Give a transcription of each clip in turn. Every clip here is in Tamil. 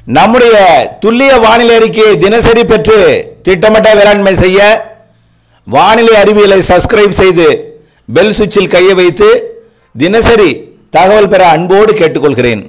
நம்முடைய துல்லிய வானிலை அறிக்கையை தினசரி பெற்று திட்டமிட்ட வேளாண்மை செய்ய வானிலை அறிவியலை சப்ஸ்கிரைப் செய்து பெல் சுவிட்சில் கையை வைத்து தினசரி தகவல் பெற அன்போடு கேட்டுக்கொள்கிறேன்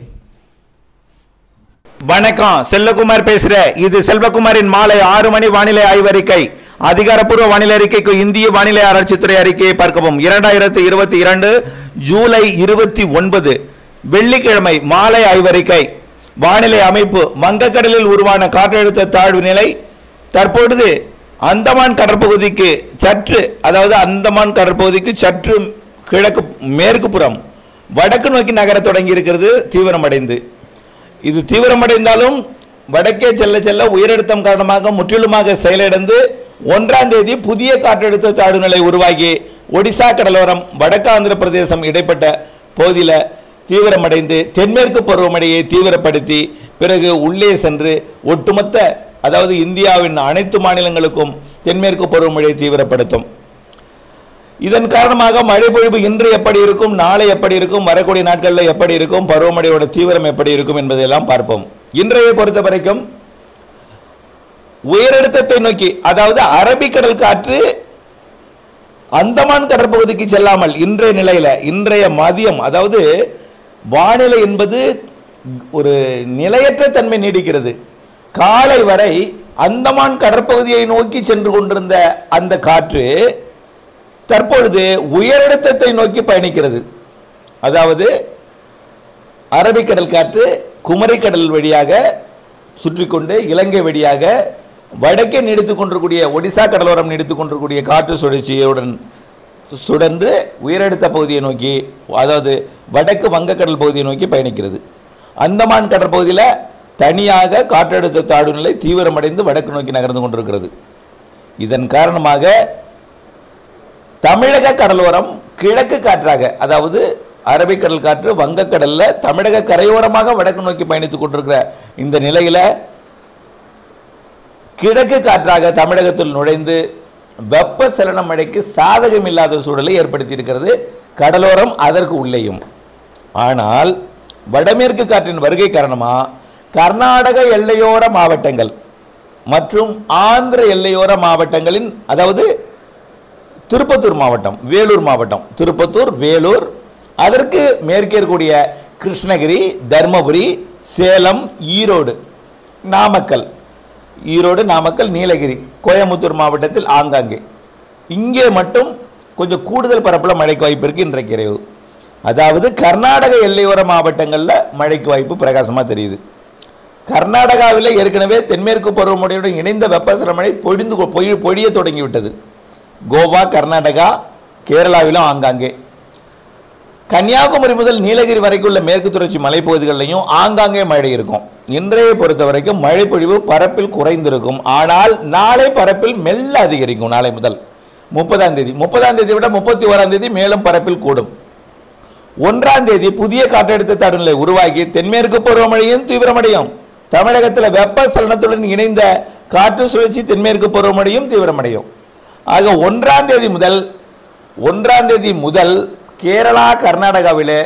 வணக்கம் செல்வகுமார் பேசுறேன் இது செல்வகுமாரின் மாலை ஆறு மணி வானிலை ஆய்வறிக்கை அதிகாரப்பூர்வ வானிலை அறிக்கைக்கு இந்திய வானிலை ஆராய்ச்சித்துறை அறிக்கையை பார்க்கவும் இரண்டாயிரத்தி இருபத்தி இரண்டு ஜூலை இருபத்தி ஒன்பது வெள்ளிக்கிழமை மாலை ஆய்வறிக்கை வானிலை அமைப்பு வங்கக்கடலில் உருவான காற்றழுத்த தாழ்வு நிலை தற்பொழுது அந்தமான் கடற்பகுதிக்கு சற்று அதாவது அந்தமான் கடற்பகுதிக்கு சற்று கிழக்கு மேற்கு புறம் வடக்கு நோக்கி நகர தொடங்கி இருக்கிறது தீவிரமடைந்து இது தீவிரமடைந்தாலும் வடக்கே செல்ல செல்ல உயரழுத்தம் காரணமாக முற்றிலுமாக செயலிழந்து ஒன்றாம் தேதி புதிய காற்றழுத்த தாழ்வு நிலை உருவாகி ஒடிசா கடலோரம் வடக்கு ஆந்திர பிரதேசம் இடைப்பட்ட பகுதியில் தீவிரமடைந்து தென்மேற்கு பருவமழையை தீவிரப்படுத்தி பிறகு உள்ளே சென்று ஒட்டுமொத்த அதாவது இந்தியாவின் அனைத்து மாநிலங்களுக்கும் தென்மேற்கு பருவமழையை தீவிரப்படுத்தும் இதன் காரணமாக மழை பொழிவு இன்று எப்படி இருக்கும் நாளை எப்படி இருக்கும் வரக்கூடிய நாட்களில் எப்படி இருக்கும் பருவமழையோட தீவிரம் எப்படி இருக்கும் என்பதையெல்லாம் பார்ப்போம் இன்றைய பொறுத்த வரைக்கும் உயரழுத்தத்தை நோக்கி அதாவது அரபிக்கடல் காற்று அந்தமான் கடற்பகுதிக்கு செல்லாமல் இன்றைய நிலையில இன்றைய மதியம் அதாவது வானிலை என்பது ஒரு நிலையற்ற தன்மை நீடிக்கிறது காலை வரை அந்தமான் கடற்பகுதியை நோக்கி சென்று கொண்டிருந்த அந்த காற்று தற்பொழுது உயரழுத்தத்தை நோக்கி பயணிக்கிறது அதாவது அரபிக்கடல் காற்று குமரிக்கடல் வழியாக சுற்றிக்கொண்டு இலங்கை வழியாக வடக்கே நீடித்துக் கொண்டிருக்கூடிய ஒடிசா கடலோரம் நீடித்துக் கொண்டிருக்கூடிய காற்று சுழற்சியுடன் சுடன்று உயரழுத்த பகுதியை நோக்கி அதாவது வடக்கு வங்கக்கடல் பகுதியை நோக்கி பயணிக்கிறது அந்தமான் கடற்பகுதியில் தனியாக காற்றழுத்த தாழ்வு நிலை தீவிரமடைந்து வடக்கு நோக்கி நகர்ந்து கொண்டிருக்கிறது இதன் காரணமாக தமிழக கடலோரம் கிழக்கு காற்றாக அதாவது அரபிக்கடல் காற்று வங்கக்கடல்ல தமிழக கரையோரமாக வடக்கு நோக்கி பயணித்துக் கொண்டிருக்கிற இந்த நிலையில கிழக்கு காற்றாக தமிழகத்தில் நுழைந்து வெப்ப சலன மழைக்கு சாதகம் இல்லாத சூழலை ஏற்படுத்தி இருக்கிறது கடலோரம் அதற்கு உள்ளேயும் ஆனால் வடமேற்கு காற்றின் வருகை காரணமா கர்நாடக எல்லையோர மாவட்டங்கள் மற்றும் ஆந்திர எல்லையோர மாவட்டங்களின் அதாவது திருப்பத்தூர் மாவட்டம் வேலூர் மாவட்டம் திருப்பத்தூர் வேலூர் அதற்கு மேற்கே இருக்கக்கூடிய கிருஷ்ணகிரி தர்மபுரி சேலம் ஈரோடு நாமக்கல் ஈரோடு நாமக்கல் நீலகிரி கோயம்புத்தூர் மாவட்டத்தில் ஆங்காங்கே இங்கே மட்டும் கொஞ்சம் கூடுதல் பரப்பில் மழைக்கு வாய்ப்பு இருக்குது இன்றைக்கு இரவு அதாவது கர்நாடக எல்லையோர மாவட்டங்களில் மழைக்கு வாய்ப்பு பிரகாசமாக தெரியுது கர்நாடகாவில் ஏற்கனவே தென்மேற்கு பருவமழையுடன் இணைந்த வெப்பசல மழை பொழிந்து கொ- பொழி பொழிய தொடங்கிவிட்டது கோவா கர்நாடகா கேரளாவிலும் ஆங்காங்கே கன்னியாகுமரி முதல் நீலகிரி வரைக்குள்ள மேற்கு தொடர்ச்சி மலைப்பகுதிகளிலையும் ஆங்காங்கே மழை இருக்கும் இன்றைய பொறுத்த வரைக்கும் மழை பொழிவு பரப்பில் குறைந்திருக்கும் ஆனால் நாளை பரப்பில் மெல்ல அதிகரிக்கும் நாளை முதல் முப்பதாம் தேதி முப்பதாம் தேதி விட முப்பத்தி ஓராம் தேதி மேலும் பரப்பில் கூடும் ஒன்றாம் தேதி புதிய காற்றழுத்த தாழ்நிலை உருவாகி தென்மேற்கு பருவமழையும் தீவிரமடையும் தமிழகத்தில் வெப்ப சலனத்துடன் இணைந்த காற்று சுழற்சி தென்மேற்கு பருவமழையும் தீவிரமடையும் ஆக ஒன்றாம் தேதி முதல் ஒன்றாம் தேதி முதல் கேரளா கர்நாடகாவிலே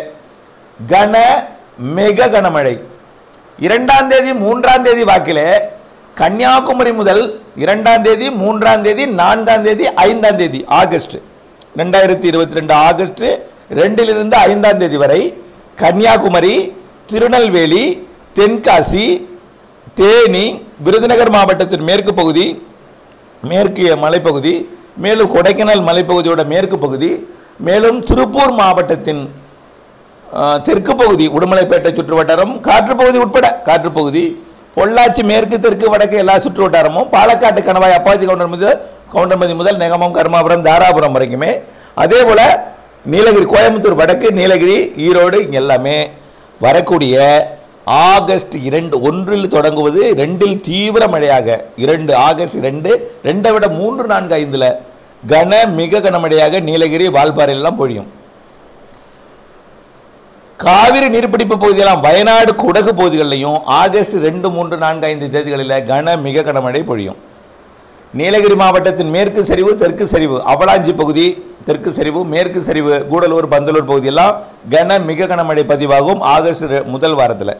கன மிக கனமழை இரண்டாம் தேதி மூன்றாம் தேதி வாக்கிலே கன்னியாகுமரி முதல் இரண்டாம் தேதி மூன்றாம் தேதி நான்காம் தேதி ஐந்தாம் தேதி ஆகஸ்ட் ரெண்டாயிரத்தி இருபத்தி ரெண்டு ஆகஸ்ட் ரெண்டிலிருந்து ஐந்தாம் தேதி வரை கன்னியாகுமரி திருநெல்வேலி தென்காசி தேனி விருதுநகர் மாவட்டத்தின் மேற்கு பகுதி மேற்கு மலைப்பகுதி மேலும் கொடைக்கானல் மலைப்பகுதியோட மேற்கு பகுதி மேலும் திருப்பூர் மாவட்டத்தின் அஹ், தெற்கு பகுதி உடுமலைப்பேட்டை சுற்று வட்டாரம் காற்று பகுதி உட்பட காற்று பகுதி பொள்ளாச்சி மேற்கு தெற்கு வடக்கு எல்லா சுற்று வட்டாரமும் பாலக்காட்டு கணவாய் அப்பாச்சி கவுண்டர் முதல் கவுண்டர்மதி முதல் நெகமம் கர்மாபுரம் தாராபுரம் வரைக்குமே அதே போல் நீலகிரி கோயம்புத்தூர் வடக்கு நீலகிரி ஈரோடு இங்க எல்லாமே வரக்கூடிய ஆகஸ்ட் இரண்டு ஒன்றில் தொடங்குவது ரெண்டில் தீவிர மழையாக இரண்டு ஆகஸ்ட் ரெண்டு ரெண்டை விட மூன்று நான்கு ஐந்தில் கன மிக கனமழையாக நீலகிரி வால்பாறையெல்லாம் பொழியும் காவிரி நீர்பிடிப்பு பகுதியெல்லாம் வயநாடு குடகு பகுதிகளிலையும் ஆகஸ்ட் ரெண்டு மூன்று நான்கு ஐந்து தேதிகளில் கன மிக கனமழை பொழியும் நீலகிரி மாவட்டத்தின் மேற்கு சரிவு தெற்கு சரிவு அவலாஞ்சி பகுதி தெற்கு சரிவு மேற்கு சரிவு கூடலூர் பந்தலூர் பகுதியெல்லாம் கன மிக கனமழை பதிவாகும் ஆகஸ்ட் ரெ- முதல் வாரத்தில்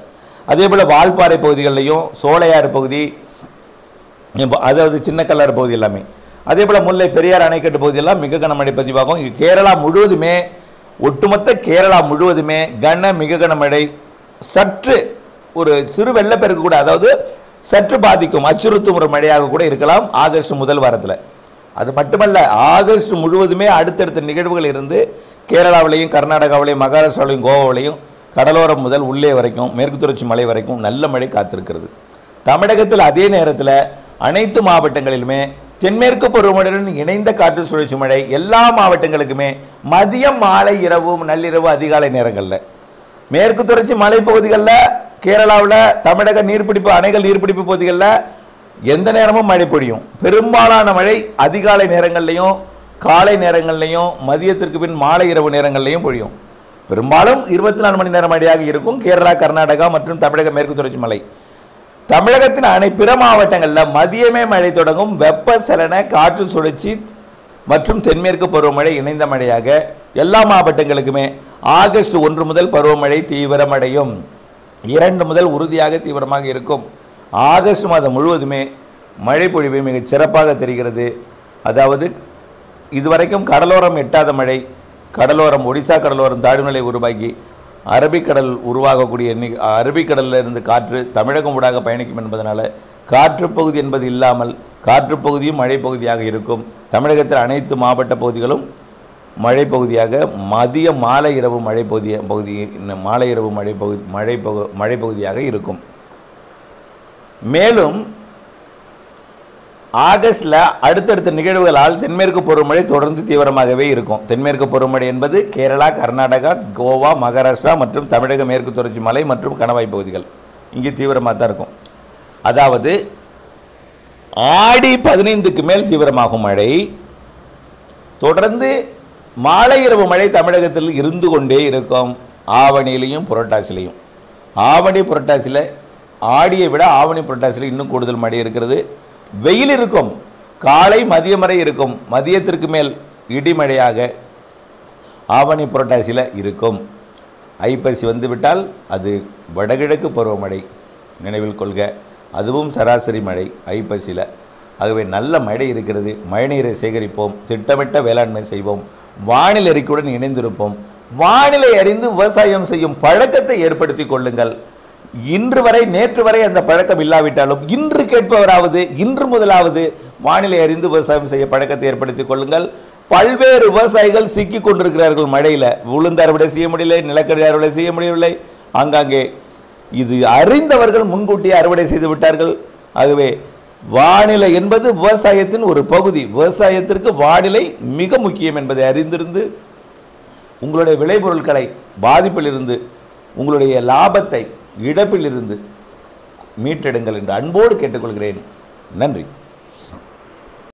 அதே போல் வால்பாறை பகுதிகளிலையும் சோலையாறு பகுதி இப்போ அதாவது சின்ன கல்லர் பகுதி எல்லாமே அதே போல் முல்லை பெரியார் அணைக்கட்டு பகுதியெல்லாம் மிக கனமழை பதிவாகும் இங்க கேரளா முழுவதுமே ஒட்டுமொத்த கேரளா முழுவதுமே கன மிக கனமழை சற்று ஒரு சிறு வெள்ளப்பெருக்கு கூட அதாவது சற்று பாதிக்கும் அச்சுறுத்தும் ஒரு மழையாக கூட இருக்கலாம் ஆகஸ்ட் முதல் வாரத்தில் அது மட்டுமல்ல ஆகஸ்ட் முழுவதுமே அடுத்தடுத்த நிகழ்வுகள் இருந்து கேரளாவிலையும் கர்நாடகாவிலையும் மகாராஷ்டிராவிலையும் கோவாவிலையும் கடலோரம் முதல் உள்ளே வரைக்கும் மேற்கு தொடர்ச்சி மலை வரைக்கும் நல்ல மழை காத்திருக்கிறது தமிழகத்தில் அதே நேரத்தில் அனைத்து மாவட்டங்களிலுமே தென்மேற்கு பருவமழையுடன் இணைந்த காற்று சுழற்சி மழை எல்லா மாவட்டங்களுக்குமே மதியம் மாலை இரவு நள்ளிரவு அதிகாலை நேரங்களில் மேற்கு தொடர்ச்சி மலைப்பகுதிகளில் கேரளாவில் தமிழக நீர்பிடிப்பு அணைகள் நீர்பிடிப்பு பகுதிகளில் எந்த நேரமும் மழை பொழியும் பெரும்பாலான மழை அதிகாலை நேரங்கள்லையும் காலை நேரங்கள்லையும் மதியத்திற்கு பின் மாலை இரவு நேரங்கள்லையும் பொழியும் பெரும்பாலும் இருபத்தி நாலு மணி நேரம் மழையாக இருக்கும் கேரளா கர்நாடகா மற்றும் தமிழக மேற்கு தொடர்ச்சி மலை தமிழகத்தின் அனை பிற மாவட்டங்களில் மதியமே மழை தொடங்கும் வெப்பசலன காற்று சுழற்சி மற்றும் தென்மேற்கு பருவமழை இணைந்த மழையாக எல்லா மாவட்டங்களுக்குமே ஆகஸ்ட் ஒன்று முதல் பருவமழை தீவிரமடையும் இரண்டு முதல் உறுதியாக தீவிரமாக இருக்கும் ஆகஸ்ட் மாதம் முழுவதுமே மழை பொழிவு மிகச் சிறப்பாக தெரிகிறது அதாவது இதுவரைக்கும் கடலோரம் எட்டாத மழை கடலோரம் ஒடிசா கடலோரம் தாழ்நிலை உருவாகி அரபிக்கடல் உருவாகக்கூடிய நி- அரபிக்கடல்ல இருந்து காற்று தமிழகம் ஊடாக பயணிக்கும் என்பதனால காற்று பகுதி என்பது இல்லாமல் காற்று பகுதியும் மழை பகுதியாக இருக்கும் தமிழகத்தில் அனைத்து மாவட்ட பகுதிகளும் மழை பகுதியாக மதிய மாலை இரவு மழை பகுதி பகுதி மாலை இரவு மழை பகுதி மழை பகு மழை பகுதியாக இருக்கும் மேலும் ஆகஸ்டில் அடுத்தடுத்த நிகழ்வுகளால் தென்மேற்கு பருவமழை தொடர்ந்து தீவிரமாகவே இருக்கும் தென்மேற்கு பருவமழை என்பது கேரளா கர்நாடகா கோவா மகாராஷ்டிரா மற்றும் தமிழக மேற்கு தொடர்ச்சி மலை மற்றும் கணவாய் பகுதிகள் இங்கே தீவிரமாக தான் இருக்கும் அதாவது ஆடி பதினைந்துக்கு மேல் தீவிரமாகும் மழை தொடர்ந்து மாலை இரவு மழை தமிழகத்தில் இருந்து கொண்டே இருக்கும் ஆவணியிலையும் புரட்டாசிலையும் ஆவணி புரட்டாசியில் ஆடியை விட ஆவணி புரட்டாசியில் இன்னும் கூடுதல் மழை இருக்கிறது வெயில் இருக்கும் காலை மதியம் வரை இருக்கும் மதியத்திற்கு மேல் இடிமழையாக ஆவணி புரட்டாசியில் இருக்கும் ஐப்பசி வந்துவிட்டால் அது வடகிழக்கு பருவமழை நினைவில் கொள்க அதுவும் சராசரி மழை ஐப்பசியில் ஆகவே நல்ல மழை இருக்கிறது மழைநீரை சேகரிப்போம் திட்டமிட்ட வேளாண்மை செய்வோம் வானிலை அறிக்கையுடன் இணைந்திருப்போம் வானிலை அறிந்து விவசாயம் செய்யும் பழக்கத்தை ஏற்படுத்தி கொள்ளுங்கள் இன்று வரை நேற்று வரை அந்த பழக்கம் இல்லாவிட்டாலும் இன்று கேட்பவராவது இன்று முதலாவது வானிலை அறிந்து விவசாயம் செய்ய பழக்கத்தை ஏற்படுத்திக் கொள்ளுங்கள் பல்வேறு விவசாயிகள் சிக்கி கொண்டிருக்கிறார்கள் மழையில் உளுந்து அறுவடை செய்ய முடியல நிலக்கடலை அறுவடை செய்ய முடியவில்லை ஆங்காங்கே இது அறிந்தவர்கள் முன்கூட்டியே அறுவடை செய்து விட்டார்கள் ஆகவே வானிலை என்பது விவசாயத்தின் ஒரு பகுதி விவசாயத்திற்கு வானிலை மிக முக்கியம் என்பதை அறிந்திருந்து உங்களுடைய விளைபொருட்களை பாதிப்பிலிருந்து உங்களுடைய லாபத்தை இழப்பிலிருந்து மீட்டெடுங்கள் என்று அன்போடு கேட்டுக்கொள்கிறேன் நன்றி